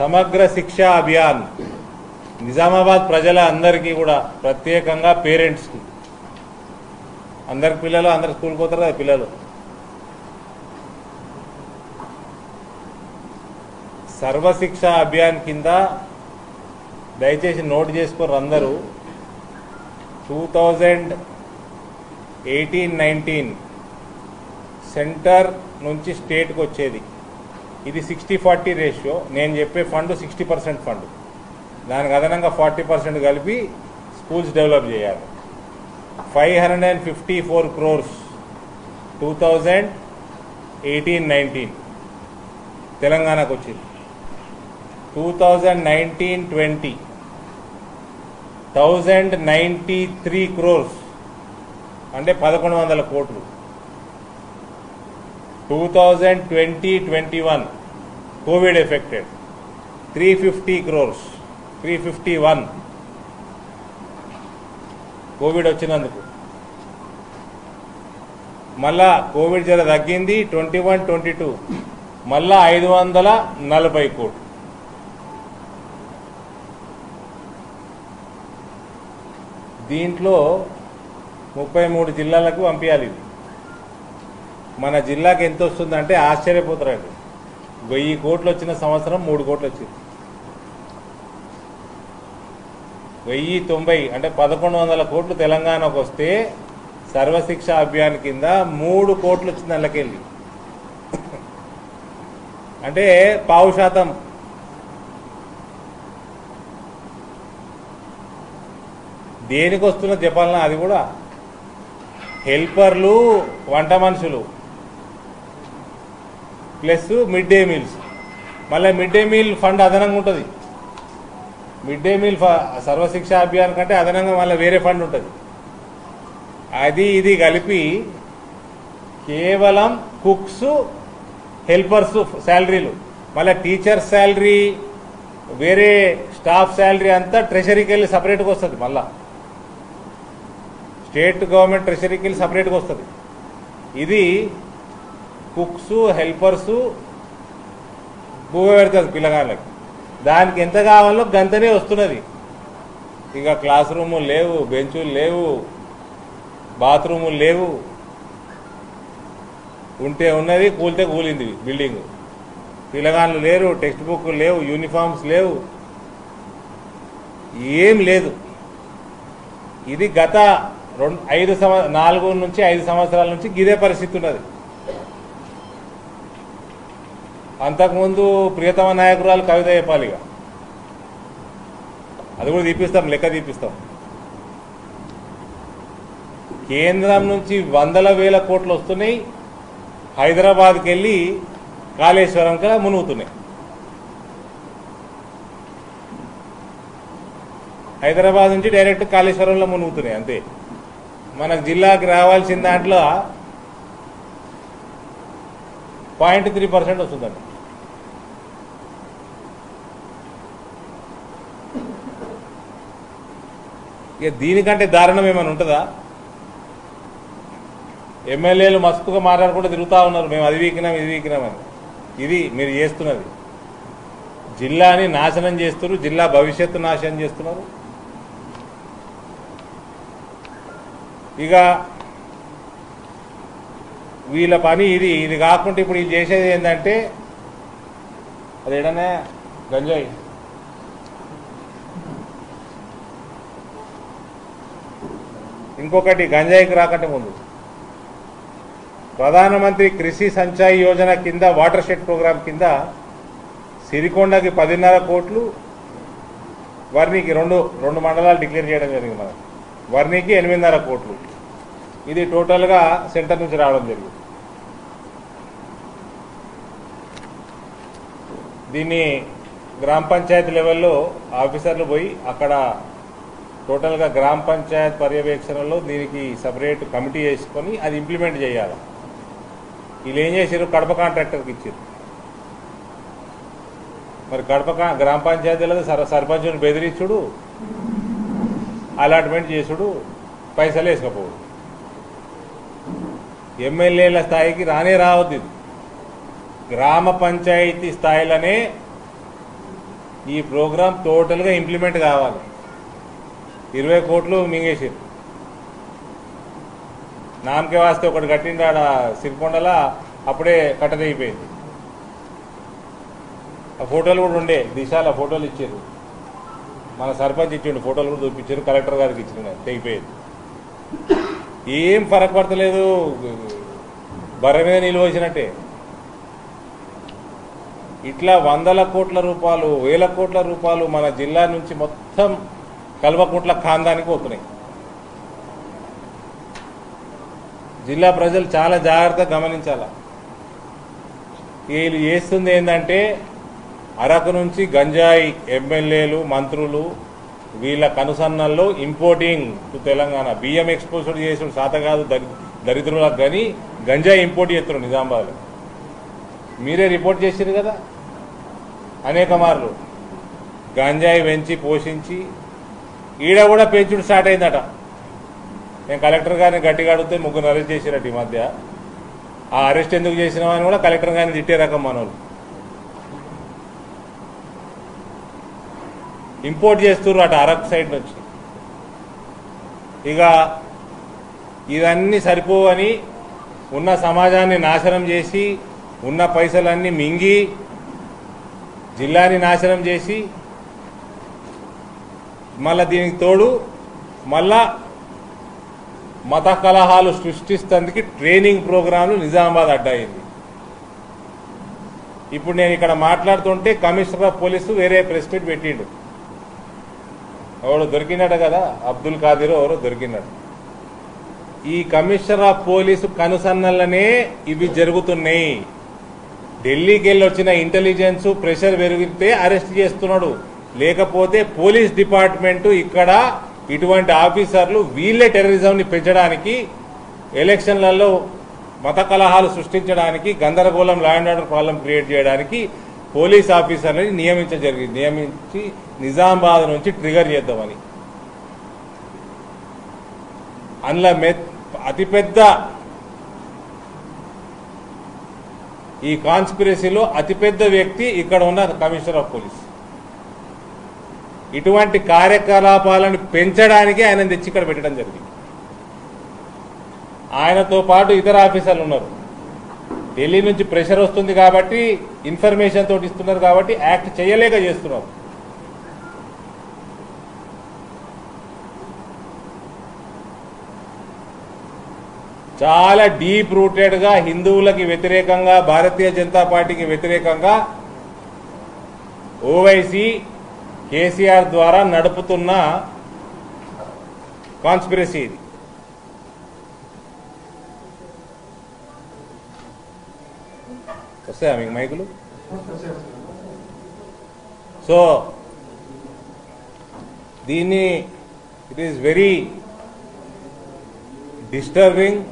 సమగ్ర శిక్ష అభియాన్ నిజామాబాద్ ప్రజల అందరికీ కూడా ప్రత్యేకంగా పేరెంట్స్కి అందరికి పిల్లలు అందరు స్కూల్కి పోతారు కదా పిల్లలు సర్వశిక్ష అభియాన్ కింద దయచేసి నోట్ చేసుకోరు అందరూ two thousand eighteen nineteen centre నుంచి స్టేట్కి వచ్చేది ఇది సిక్స్టీ ఫార్టీ రేషియో నేను చెప్పే ఫండ్ సిక్స్టీ పర్సెంట్ ఫండ్ దానికి అదనంగా ఫార్టీ పర్సెంట్ కలిపి స్కూల్స్ డెవలప్ చేయాలి five hundred and fifty four crores two thousand eighteen nineteen తెలంగాణకు వచ్చింది two thousand nineteen twenty thousand ninety three crores అంటే పదకొండు వందల కోట్లు two thousand twenty twenty one covid affected three fifty crores three fifty one covid వచ్చినందుకు మళ్ళా Covid జర తగ్గింది ట్వంటీ వన్ ట్వంటీ టూ మళ్ళా ఐదు వందల నలభై కోట్లు దీంట్లో ముప్పై మూడు జిల్లాలకు పంపించాలి ఇది మన జిల్లాకి ఎంత వస్తుందంటే ఆశ్చర్యపోతారండి వెయ్యి కోట్లు వచ్చిన సంవత్సరం మూడు కోట్లు వచ్చింది వెయ్యి తొంభై అంటే పదకొండు వందల కోట్లు తెలంగాణకు వస్తే సర్వశిక్ష అభియాన్ కింద మూడు కోట్లు వచ్చింది అందులోకెళ్ళి అంటే పావు శాతం దేనికి వస్తున్న చెప్పాలన్నా అది కూడా హెల్పర్లు వంట మనుషులు ప్లస్ మిడ్ డే మీల్స్ మళ్ళీ మిడ్ డే మీల్ ఫండ్ అదనంగా ఉంటుంది మిడ్ డే మీల్ ఫ- సర్వశిక్ష అభియాన్ కంటే అదనంగా మళ్ళీ వేరే ఫండ్ ఉంటుంది అది ఇది కలిపి కేవలం కుక్స్ హెల్పర్స్ శాలరీలు మళ్ళీ టీచర్ శాలరీ వేరే స్టాఫ్ శాలరీ అంతా ట్రెషరీకి వెళ్ళి సపరేట్గా వస్తుంది మళ్ళా స్టేట్ గవర్నమెంట్ ట్రెషరీకి వెళ్ళి సపరేట్గా వస్తుంది ఇది కుక్స్ హెల్పర్స్ భూమి పెడుతుంది పిల్లగాళ్ళకి దానికి ఎంత కావాలో గంతనే వస్తున్నది ఇక క్లాస్ రూములు లేవు బెంచులు లేవు బాత్రూములు లేవు ఉంటే ఉన్నది కూలితే కూలింది బిల్డింగ్ పిల్లగాళ్ళు లేరు టెక్స్ట్ బుక్ లేవు యూనిఫామ్స్ లేవు ఏం లేదు ఇది గత రెండు ఐదు సంవ నాలుగు నుంచి ఐదు సంవత్సరాల నుంచి గిదే పరిస్థితి ఉన్నది అంతకుముందు ప్రియతమ నాయకురాలు కవిత చెప్పాలి ఇక అది కూడా తీపిస్తాం లెక్క తీపిస్తాం కేంద్రం నుంచి వందల వేల కోట్లు వస్తున్నాయి హైదరాబాద్కి వెళ్ళి కాళేశ్వరంగా మునుగుతున్నాయి హైదరాబాద్ నుంచి డైరెక్ట్ కాళేశ్వరంలో మునుగుతున్నాయి అంతే మనకు జిల్లాకి రావాల్సిన దాంట్లో పాయింట్ త్రీ పర్సెంట్ వస్తుందండి ఇక దీనికంటే దారుణం ఏమైనా ఉంటుందా ఎమ్మెల్యేలు మస్తుగా మాట్లాడుకుంటూ తిరుగుతూ ఉన్నారు మేము అది వీకినాం ఇది వీకినామని ఇది మీరు చేస్తున్నది జిల్లాని నాశనం చేస్తున్నారు జిల్లా భవిష్యత్తు నాశనం చేస్తున్నారు ఇక వీళ్ళ పని ఇది ఇది కాకుండా ఇప్పుడు ఇది చేసేది ఏంటంటే అది ఏడనే గంజాయి ఇంకొకటి గంజాయికి రాకంటే ముందు ప్రధానమంత్రి కృషి సంచాయ్ యోజన కింద వాటర్ షెడ్ ప్రోగ్రాం కింద సిరికొండకి పదిన్నర కోట్లు వర్ణికి రెండు రెండు మండలాలు డిక్లేర్ చేయడం జరిగింది మనం వర్ణికి ఎనిమిదిన్నర కోట్లు ఇది టోటల్గా సెంటర్ నుంచి రావడం జరిగింది దీన్ని గ్రామ పంచాయతీ లెవెల్లో ఆఫీసర్లు పోయి అక్కడ టోటల్గా గ్రామ పంచాయత్ పర్యవేక్షణలో దీనికి సపరేట్ కమిటీ వేసుకొని అది ఇంప్లిమెంట్ చేయాలి వీళ్ళు ఏం చేశారు కడప కాంట్రాక్టర్కి ఇచ్చారు మరి కడప కా- గ్రామ పంచాయతీలలో సర్ సర్పంచుని బెదిరించుడు అలాట్మెంట్ చేసుడు పైసలు వేసుకపోడు ఎమ్మెల్యేల స్థాయికి రానే రావద్దు ఇది గ్రామ పంచాయతీ స్థాయిలోనే ఈ ప్రోగ్రామ్ టోటల్గా ఇంప్లిమెంట్ కావాలి ఇరవై కోట్లు మింగేసారు నామకే వాస్తే ఒకటి కట్టిండు ఆడ సిరికొండల అప్పుడే కట్టదైపోయింది ఆ ఫోటోలు కూడా ఉండే దిశాల ఫోటోలు ఇచ్చారు మన సర్పంచ్ ఇచ్చిండు ఫోటోలు కూడా చూపించారు కలెక్టర్ గారికి ఇచ్చిన తెగిపోయింది ఏం ఫరక్ పడతలేదు బర్రె మీద నిలువ వచ్చినట్టే ఇట్లా వందల కోట్ల రూపాయలు వేల కోట్ల రూపాయలు మన జిల్లా నుంచి మొత్తం కల్వకుంట్ల ఖాందానికి పోతున్నాయి జిల్లా ప్రజలు చాలా జాగ్రత్తగా గమనించాల వీళ్ళు చేస్తుంది ఏంటంటే అరకు నుంచి గంజాయి ఎమ్మెల్యేలు మంత్రులు వీళ్ళ కనుసన్నల్లో ఇంపోర్టింగ్ టు తెలంగాణ బియ్యం ఎక్స్పోర్ట్ చేసుడు శాత కాదు దరి- దరిద్రులకు కానీ గంజాయి ఇంపోర్ట్ చేస్తున్నారు నిజామాబాద్ మీరే రిపోర్ట్ చేశారు కదా అనేక మార్లు గంజాయి పెంచి పోషించి ఈడ కూడా పెంచుడు స్టార్ట్ అయిందట నేను కలెక్టర్ గారిని గట్టిగా అడిగితే ముగ్గురు అరెస్ట్ చేసిరట ఈ మధ్య ఆ అరెస్ట్ ఎందుకు చేసినామని కూడా కలెక్టర్ గారిని తిట్టే రకం మనోళ్ళు ఇంపోర్ట్ చేస్తున్నారు అటు అరక్ సైడ్ నుంచి ఇక ఇవన్నీ సరిపోవని ఉన్న సమాజాన్ని నాశనం చేసి ఉన్న పైసలన్నీ మింగి జిల్లాని నాశనం చేసి మళ్ళా దీనికి తోడు మళ్ళా మత కలహాలు సృష్టిస్తందుకు ట్రైనింగ్ ప్రోగ్రాంలు నిజామాబాద్ అడ్డాయింది ఇప్పుడు నేను ఇక్కడ మాట్లాడుతుంటే కమిషనర్ ఆఫ్ పోలీసు వేరే ప్రెస్ మీట్ పెట్టిండు ఎవడు దొరికినాడు కదా అబ్దుల్ ఖాదిర్ ఎవరో దొరికినాడు ఈ కమిషనర్ ఆఫ్ పోలీసు కనుసన్నలనే ఇవి జరుగుతున్నాయి ఢిల్లీకి వెళ్ళి వచ్చిన ఇంటెలిజెన్స్ ప్రెషర్ పెరిగితే అరెస్ట్ చేస్తున్నాడు లేకపోతే పోలీస్ డిపార్ట్మెంట్ ఇక్కడ ఇటువంటి ఆఫీసర్లు వీళ్ళే టెర్రరిజంని పెంచడానికి ఎలక్షన్లలో మత కలహాలు సృష్టించడానికి గందరగోళం ల్యాండ్ ఆర్డర్ ప్రాబ్లం క్రియేట్ చేయడానికి పోలీస్ ఆఫీసర్లని నియమించ జరిగింది నియమించి నిజామాబాద్ నుంచి ట్రిగర్ చేద్దామని అందులో మె అతిపెద్ద ఈ కాన్స్పిరసీలో అతిపెద్ద వ్యక్తి ఇక్కడ ఉన్న కమిషనర్ ఆఫ్ పోలీస్ ఇటువంటి కార్యకలాపాలను పెంచడానికి ఆయన తెచ్చి ఇక్కడ పెట్టడం జరిగింది ఆయనతో పాటు ఇతర ఆఫీసర్లు ఉన్నారు ఢిల్లీ నుంచి ప్రెషర్ వస్తుంది కాబట్టి ఇన్ఫర్మేషన్ తోటి ఇస్తున్నారు కాబట్టి యాక్ట్ చేయలేక చేస్తున్నారు చాలా డీప్ రూటెడ్ గా హిందువులకి వ్యతిరేకంగా భారతీయ జనతా పార్టీకి వ్యతిరేకంగా ఓవైసీ కేసీఆర్ ద్వారా నడుపుతున్న కాన్స్పిరసీ ఇది వస్తాయా మీకు మైకులు సో దీన్ని ఇట్ ఈస్ వెరీ డిస్టర్బింగ్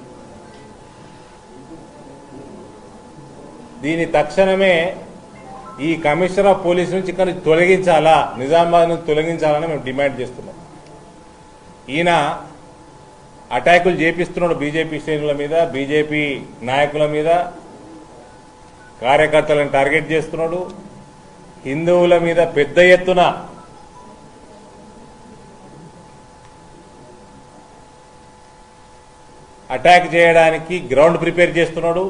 దీని తక్షణమే ఈ కమిషనర్ ఆఫ్ పోలీస్ నుంచి ఇక్కడ నుంచి తొలగించాలా నిజామాబాద్ నుంచి తొలగించాలని మేము డిమాండ్ చేస్తున్నాం ఈయన అటాకులు చేపిస్తున్నాడు బీజేపీ శ్రేణుల మీద బీజేపీ నాయకుల మీద కార్యకర్తలను టార్గెట్ చేస్తున్నాడు హిందువుల మీద పెద్ద ఎత్తున అటాక్ చేయడానికి గ్రౌండ్ ప్రిపేర్ చేస్తున్నాడు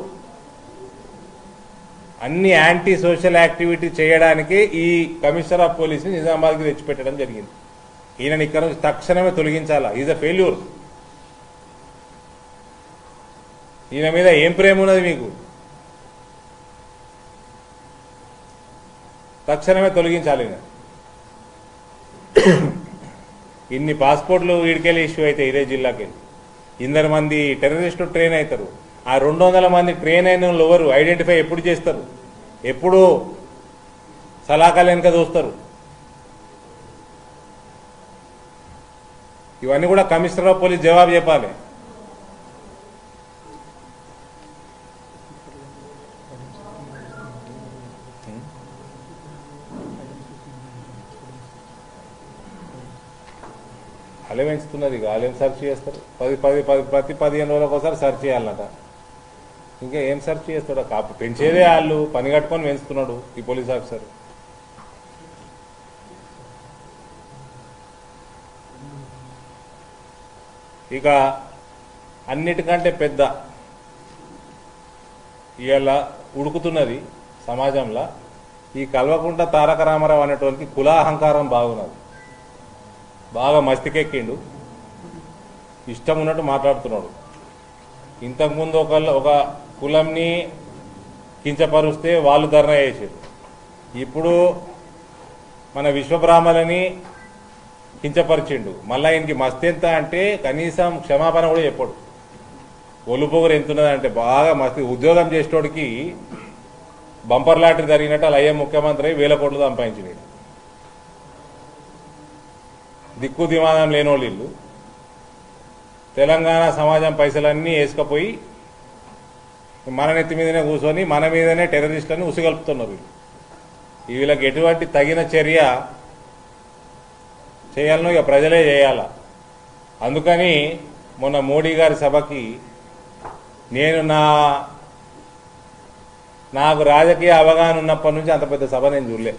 అన్ని యాంటీ సోషల్ యాక్టివిటీ చేయడానికి ఈ కమిషనర్ ఆఫ్ పోలీస్ని నిజామాబాద్కి తెచ్చిపెట్టడం జరిగింది ఈయనని ఇక్కడ నుంచి తక్షణమే తొలగించాలా ఈజ్ అ ఫెయిల్యూర్ ఈయన మీద ఏం ప్రేమ ఉన్నది మీకు తక్షణమే తొలగించాలి ఈయన. ఇన్ని పాస్పోర్ట్లు వీడికెళ్ళి ఇష్యూ అయితే ఇదే జిల్లాకి ఇందరు మంది టెర్రరిస్టులు ట్రైన్ అవుతారు ఆ రెండు వందల మంది ట్రైన్ అయిన వాళ్ళు ఎవరు ఐడెంటిఫై ఎప్పుడు చేస్తారు ఎప్పుడు సలాకాలు వెనక చూస్తారు ఇవన్నీ కూడా కమిషనర్ ఆఫ్ పోలీస్ జవాబు చెప్పాలి అలే పెంచుతున్నది ఇక వాళ్ళేం సెర్చ్ చేస్తారు పది పది పది ప్రతి పదిహేను రోజులకు ఒకసారి సెర్చ్ చేయాలన్నట ఇంకా ఏం సెర్చ్ చేస్తాడు కాపు పెంచేదే వాళ్ళు పని కట్టుకొని పెంచుతున్నాడు ఈ పోలీస్ ఆఫీసర్ ఇక అన్నిటికంటే పెద్ద ఇవాళ ఉడుకుతున్నది సమాజంలో ఈ కల్వకుంట తారక రామారావు అనేటోనికి కులాహంకారం బాగున్నది బాగా మస్తికెక్కిండు ఇష్టం ఉన్నట్టు మాట్లాడుతున్నాడు ఇంతకుముందు ఒక ఒక కులంని కించపరుస్తే వాళ్ళు ధర్నా చేసారు ఇప్పుడు మన విశ్వబ్రాహ్మణులని కించపరిచిండు మళ్ళా ఆయనకి మస్తెంత అంటే కనీసం క్షమాపణ కూడా చెప్పాడు ఒళ్ళు పొగరు ఎంతున్నది అంటే బాగా మస్తు ఉద్యోగం చేసేటోడికి బంపర్ లాటరీ జరిగినట్టు అలా అయ్యే ముఖ్యమంత్రి అయి వేల కోట్లు సంపాదించినాడు దిక్కు దిమానం లేనోళ్ళు వీళ్ళు తెలంగాణ సమాజం పైసలన్నీ వేసుకపోయి మన నెత్తి మీదనే కూర్చొని మన మీదనే టెర్రరిస్టులని ఉసిగలుపుతున్నారు వీళ్ళు వీళ్ళకి ఎటువంటి తగిన చర్య చేయాలనో ఇక ప్రజలే చేయాల అందుకని మొన్న మోడీ గారి సభకి నేను నా నాకు రాజకీయ అవగాహన ఉన్నప్పటి నుంచి అంత పెద్ద సభ నేను చూడలే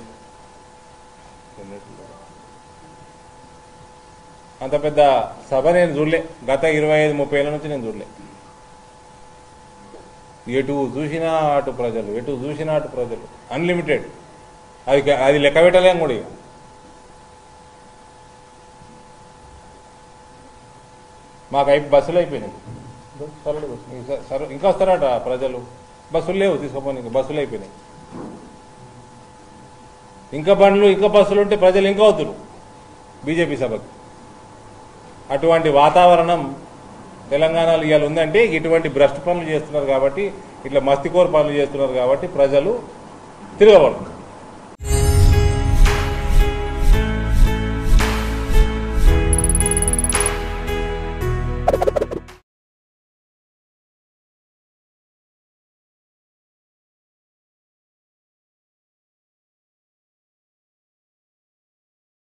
అంత పెద్ద సభ నేను చూడలే గత ఇరవై ఐదు ముప్పై ఏళ్ళ నుంచి నేను చూడలే ఎటు చూసినా అటు ప్రజలు ఎటు చూసినా అటు ప్రజలు అన్లిమిటెడ్ అది అది లెక్క పెట్టలేం కూడా ఇక మాకు అయిపో బస్సులు అయిపోయినాయి సరళ బస్సు. ఇంకా సర- ఇంకా వస్తారట ప్రజలు బస్సులు లేవు తీసుకోపోయి ఇంకా బస్సులు అయిపోయినాయి ఇంకా బండ్లు ఇంకా బస్సులు ఉంటే ప్రజలు ఇంకా వద్దురు బీజేపీ సభకి అటువంటి వాతావరణం తెలంగాణలో ఇవాళ ఉందంటే ఇటువంటి భ్రష్ట పనులు చేస్తున్నారు కాబట్టి ఇట్లా మస్తికోరు పనులు చేస్తున్నారు కాబట్టి ప్రజలు తిరగబడుతున్నారు